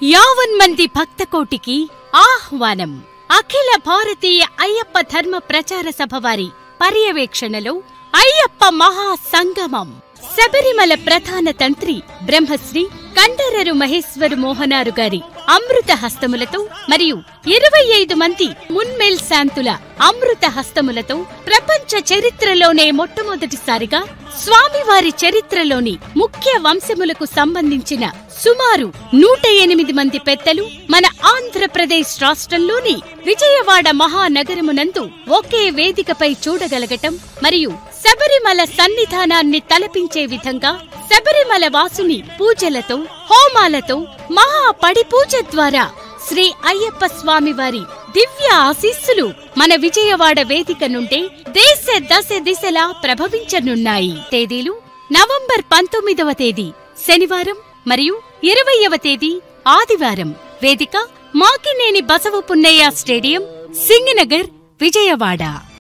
యావన్ మంది భక్తకోటికి ఆహ్వానం అఖిల భారతీయ అయ్యప్ప ధర్మ ప్రచార సభ వారి పర్యవేక్షణలో అయ్యప్ప మహా సంగమం శబరిమల ప్రధాన తంత్రి బ్రహ్మశ్రీ కండరరు మహేశ్వరు మోహనారు గారి అమృత హస్తములతో మరియు ఇరవై ఐదు మంది మున్మేల్ శాంతుల అమృత హస్తములతో ప్రపంచ చరిత్రలోనే మొట్టమొదటిసారిగా స్వామివారి చరిత్రలోని ముఖ్య వంశములకు సంబంధించిన సుమారు నూట ఎనిమిది మంది పెద్దలు మన ఆంధ్రప్రదేశ్ రాష్ట్రంలోని విజయవాడ మహానగరమునందు ఒకే వేదికపై చూడగలగటం మరియు శబరిమల సన్నిధానాన్ని తలపించే విధంగా శబరిమల వాసుని పూజలతో హోమాలతో మహా పడిపూజ ద్వారా శ్రీ అయ్యప్ప స్వామి వారి దివ్య ఆశీస్సులు మన విజయవాడ వేదిక నుండే దేశ దశ దిశలా ప్రభవించనున్నాయి తేదీలు నవంబర్ పంతొమ్మిదవ తేదీ శనివారం మరియు ఇరవయవ తేదీ ఆదివారం వేదిక మాకినేని బసవ పున్నయ్య స్టేడియం సింగనగర్ విజయవాడ